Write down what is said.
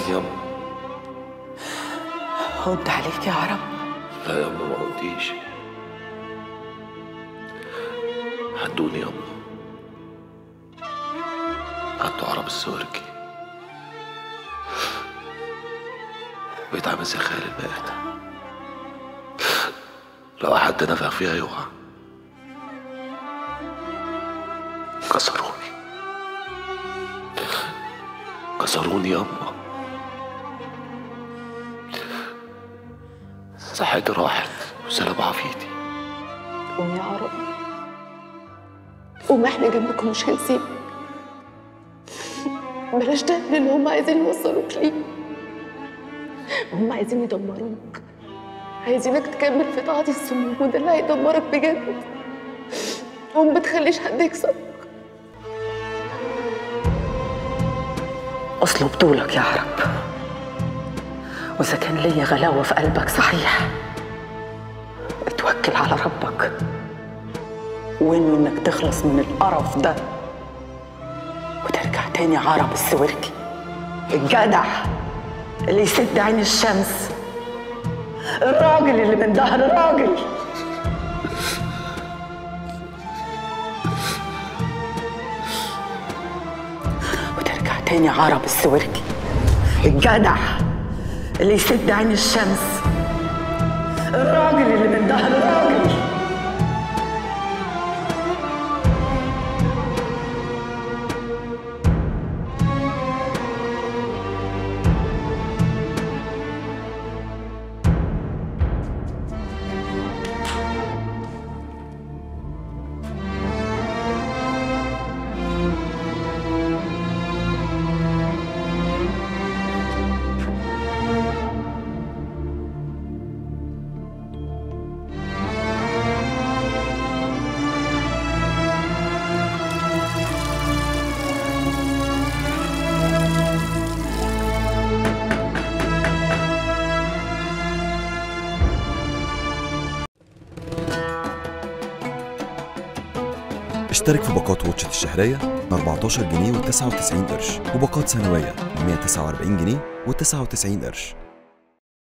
يما هد عليك يا عرب لا يما ما قلتيش هدوني يما هدوا عرب السوركي بقيت عامل زي خيال المآت لو حد نفخ فيها يقع كسروني كسروني يما صحتي راحت وسلب عافيتي قوم يا عرب قوم احنا جنبك ومش هنسيبك بلاش ده اللي هم عايزين يوصلوك ليه هم عايزين يدمروك عايزينك تكمل في طاعة السموم وده اللي هيدمرك بجد وما بتخليش حد يكسبك اصله بطولك يا عرب واذا كان ليا غلاوه في قلبك صحيح اتوكل على ربك وانه انك تخلص من القرف ده وترجع تاني عرب السويركي الجدع اللي يسد عين الشمس الراجل اللي من ظهر راجل وترجع تاني عرب السويركي الجدع اللي يسد عين الشمس الراجل اللي من ظهر راجل اشترك في باقات واتشت الشهرية ب 14 جنيه و99 قرش وباقات سنوية ب 149 جنيه و99 قرش